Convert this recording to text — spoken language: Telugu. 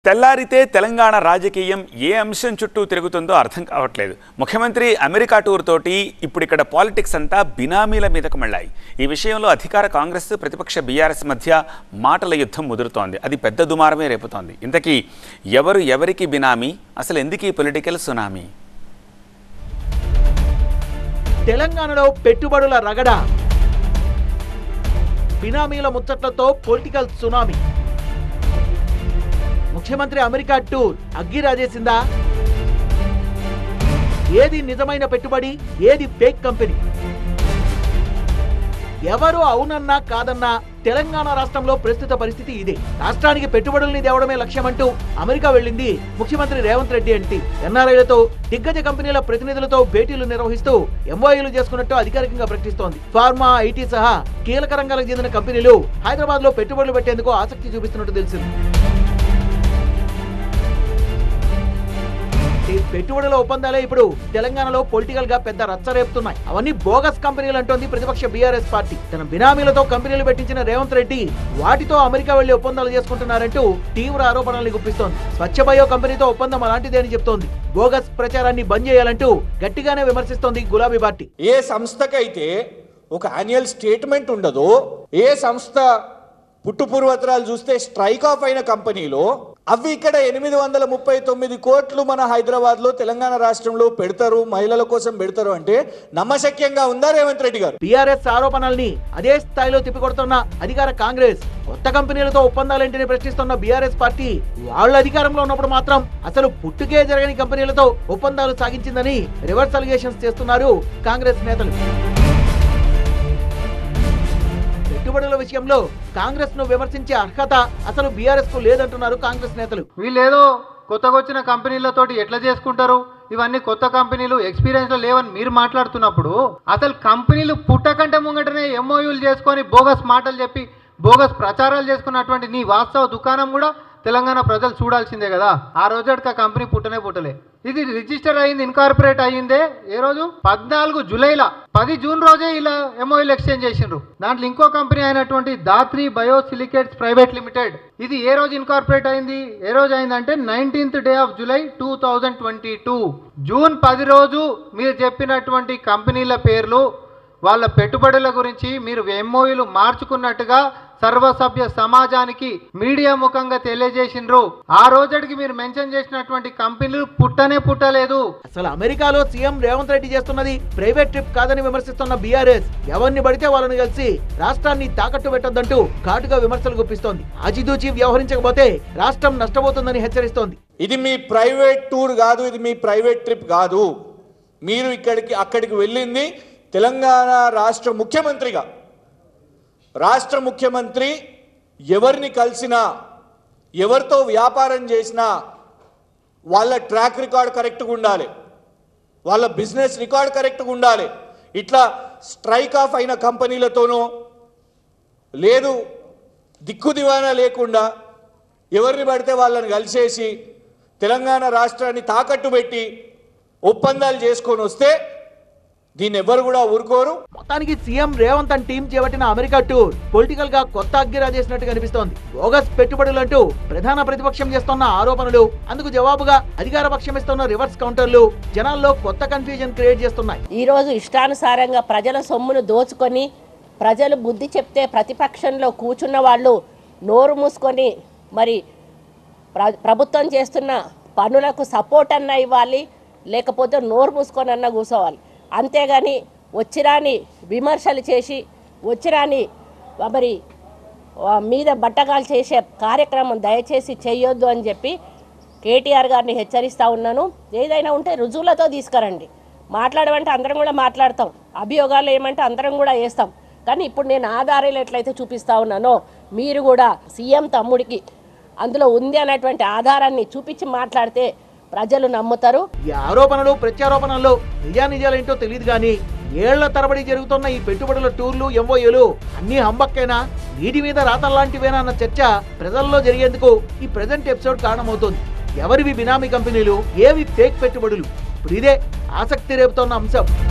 తెల్లారితే తెలంగాణ రాజకీయం ఏ అంశం చుట్టూ తిరుగుతుందో అర్థం కావట్లేదు ముఖ్యమంత్రి అమెరికా టూర్ తోటి ఇప్పుడు ఇక్కడ పాలిటిక్స్ అంతా బినామీల మీదకు మళ్ళాయి ఈ విషయంలో అధికార కాంగ్రెస్ ప్రతిపక్ష బీఆర్ఎస్ మధ్య మాటల యుద్ధం ముదురుతోంది అది పెద్ద దుమారమే రేపుతోంది ఇంతకీ ఎవరు ఎవరికి బినామీ అసలు ఎందుకు ఈ పొలిటికల్ సునామీ తెలంగాణలో పెట్టుబడుల రగడ బినామీల ముచ్చట్లతో పొలిటికల్ సునామీ ముఖ్యమంత్రి అమెరికా టూర్ అగ్గి రాజేసిందా ఏది నిజమైన పెట్టుబడి ఏది ఫేక్ కంపెనీ ఎవరు అవునన్నా కాదన్నా తెలంగాణ రాష్ట్రంలో ప్రస్తుత పరిస్థితి ఇదే రాష్ట్రానికి పెట్టుబడుల్ని తేవడమే లక్ష్యమంటూ అమెరికా వెళ్ళింది ముఖ్యమంత్రి రేవంత్ రెడ్డి అంటే ఎన్ఆర్ఐలతో దిగ్గజ కంపెనీల ప్రతినిధులతో భేటీలు నిర్వహిస్తూ ఎంఓయూలు చేసుకున్నట్టు అధికారికంగా ప్రకటిస్తోంది ఫార్మా ఐటీ సహా కీలక రంగాలకు చెందిన కంపెనీలు హైదరాబాద్ లో పెట్టుబడులు పెట్టేందుకు ఆసక్తి చూపిస్తున్నట్టు తెలిసింది ఈ పెట్టుబడుల ఒప్పందాలే ఇప్పుడు తెలంగాణలో పొలిటికల్ గా పెద్ద రచ్చ రేపుతున్నాయి అవన్నీ బోగస్ కంపెనీలు అంటోంది ప్రతిపక్ష బీఆర్ఎస్ పార్టీ తన బినామీలతో కంపెనీలు పెట్టించిన రేవంత్ రెడ్డి వాటితో అమెరికా వెళ్లి ఒప్పందాలు చేసుకుంటున్నారంటూ తీవ్ర ఆరోపణలు గుప్పిస్తోంది స్వచ్ఛ బయో కంపెనీతో ఒప్పందం అలాంటిదే అని చెప్తోంది బోగస్ ప్రచారాన్ని బంద్ చేయాలంటూ గట్టిగానే విమర్శిస్తోంది గులాబీ పార్టీ ఏ సంస్థకైతే ఒక యాన్యువల్ స్టేట్మెంట్ ఉండదో ఏ సంస్థ పుట్టు పూర్వత్రాలు చూస్తే స్ట్రైక్ ఆఫ్ అయిన కంపెనీలో అవి ఇక్కడ ఎనిమిది వందల ముప్పై తొమ్మిది కోట్లు మన హైదరాబాద్లో తెలంగాణ రాష్ట్రంలో పెడతారు మహిళల కోసం పెడతారు అంటే నమ్మశక్యంగా ఉందా రేవంత్ రెడ్డి గారు బీఆర్ఎస్ ఆరోపణల్ని అదే స్థాయిలో తిప్పికొడుతున్న అధికార కాంగ్రెస్ కొత్త కంపెనీలతో ఒప్పందాలేంటిని ప్రశ్నిస్తున్న బీఆర్ఎస్ పార్టీ వాళ్ళ అధికారంలో ఉన్నప్పుడు మాత్రం అసలు పుట్టుకే జరగని కంపెనీలతో ఒప్పందాలు సాగించిందని రివర్స్ అలిగేషన్స్ చేస్తున్నారు కాంగ్రెస్ నేతలు పెట్టుబడుల విషయంలో కాంగ్రెస్ ను విమర్శించే అర్హత అసలు బీఆర్ఎస్ కు లేదంటున్నారు కాంగ్రెస్ నేతలు వీళ్ళేదో కొత్తగా వచ్చిన కంపెనీలతోటి ఎట్లా చేసుకుంటారు ఇవన్నీ కొత్త కంపెనీలు ఎక్స్పీరియన్స్ లో లేవని మీరు మాట్లాడుతున్నప్పుడు అసలు కంపెనీలు పుట్టకంటే ముంగటనే ఎంఓయూలు చేసుకొని బోగస్ మాటలు చెప్పి బోగస్ ప్రచారాలు చేసుకున్నటువంటి నీ వాస్తవ దుకాణం కూడా తెలంగాణ ప్రజలు చూడాల్సిందే కదా ఆ రోజుకి ఆ కంపెనీ పుట్టనే పుట్టలే ఇది రిజిస్టర్ అయింది ఇన్కార్పొరేట్ అయ్యిందే ఏ రోజు పద్నాలుగు జూలైలా పది జూన్ రోజే ఇలా ఎంఓఎల్ ఎక్స్చేంజ్ చేసిండ్రు దాంట్లో ఇంకో కంపెనీ అయినటువంటి దాత్రి బయోసిలికేట్స్ ప్రైవేట్ లిమిటెడ్ ఇది ఏ రోజు ఇన్కార్పొరేట్ అయింది ఏ రోజు అయిందంటే nineteenth day of July two thousand twenty two June పది రోజు మీరు చెప్పినటువంటి కంపెనీల పేర్లు వాళ్ళ పెట్టుబడుల గురించి మీరు ఎంఓయూలు మార్చుకున్నట్టుగా సర్వసభ్య సమాజానికి మీడియా ముఖంగా తెలియజేసిండ్రు ఆ రోజుకి మీరు మెన్షన్ చేసినటువంటి కంపెనీలు పుట్టనే పుట్టలేదు అసలు అమెరికాలో సీఎం రేవంత్ రెడ్డి చేస్తున్నది ప్రైవేట్ ట్రిప్ కాదని విమర్శిస్తున్న బీఆర్ఎస్ ఎవరిని పడితే వాళ్ళని కలిసి రాష్ట్రాన్ని తాకట్టు పెట్టొద్దంటూ ఘాటుగా విమర్శలు గుప్పిస్తోంది ఆచితూచి వ్యవహరించకపోతే రాష్ట్రం నష్టపోతుందని హెచ్చరిస్తోంది ఇది మీ ప్రైవేట్ టూర్ కాదు ఇది మీ ప్రైవేట్ ట్రిప్ కాదు మీరు ఇక్కడికి అక్కడికి వెళ్ళింది తెలంగాణ రాష్ట్ర ముఖ్యమంత్రిగా రాష్ట్ర ముఖ్యమంత్రి ఎవరిని కలిసినా ఎవరితో వ్యాపారం చేసినా వాళ్ళ ట్రాక్ రికార్డ్ కరెక్ట్గా ఉండాలి వాళ్ళ బిజినెస్ రికార్డ్ కరెక్ట్గా ఉండాలి ఇట్లా స్ట్రైక్ ఆఫ్ అయిన కంపెనీలతోనో లేదు దిక్కు దివానా లేకుండా ఎవరిని పడితే వాళ్ళని కలిసేసి తెలంగాణ రాష్ట్రాన్ని తాకట్టు పెట్టి ఒప్పందాలు చేసుకొని వస్తే దీన్ని ఎవరు కూడా ఊరుకోరు మొత్తానికి సీఎం రేవంత్ అండ్ టీం చేపట్టిన అమెరికా టూర్ పొలిటికల్ గా కొత్త అగ్గిరా చేసినట్టు కనిపిస్తోంది బోగస్ పెట్టుబడులంటూ ప్రధాన ప్రతిపక్షం చేస్తున్న ఆరోపణలు అందుకు జవాబుగా అధికార పక్షం ఇస్తున్న రివర్స్ కౌంటర్లు జనాల్లో కొత్త కన్ఫ్యూజన్ క్రియేట్ చేస్తున్నాయి ఈరోజు ఇష్టానుసారంగా ప్రజల సొమ్మును దోచుకొని ప్రజలు బుద్ధి చెప్తే ప్రతిపక్షంలో కూర్చున్న వాళ్ళు నోరు మూసుకొని మరి ప్ర ప్రభుత్వం చేస్తున్న పనులకు సపోర్ట్ అన్న ఇవ్వాలి లేకపోతే నోరు మూసుకొని అన్న కూర్చోవాలి అంతేగాని వచ్చిరాని విమర్శలు చేసి వచ్చిరాని మరి ఆ, మీద బట్టగాలు చేసే కార్యక్రమం దయచేసి చేయొద్దు అని చెప్పి కేటీఆర్ గారిని హెచ్చరిస్తూ ఉన్నాను ఏదైనా ఉంటే రుజువులతో తీసుకురండి మాట్లాడమంటే అందరం కూడా మాట్లాడతాం అభియోగాలు ఏమంటే అందరం కూడా వేస్తాం కానీ ఇప్పుడు నేను ఆధారాలు ఎట్లయితే చూపిస్తా ఉన్నానో మీరు కూడా సీఎం తమ్ముడికి అందులో ఉంది అనేటువంటి ఆధారాన్ని చూపించి మాట్లాడితే ప్రజలు నమ్ముతారు ఈ ఆరోపణలు ప్రత్యారోపణల్లో నిజానిజాలేంటో తెలియదు కానీ ఏళ్ల తరబడి జరుగుతున్న ఈ పెట్టుబడుల టూర్లు ఎంఓయూలు అన్ని హంబక్కైనా నీటి మీద రాతల్లాంటివేనా అన్న చర్చ ప్రజల్లో జరిగేందుకు ఈ ప్రజెంట్ ఎపిసోడ్ కారణమవుతోంది ఎవరివి బినామీ కంపెనీలు ఏవి ఫేక్ పెట్టుబడులు ఇప్పుడు ఇదే ఆసక్తి రేపుతోన్న అంశం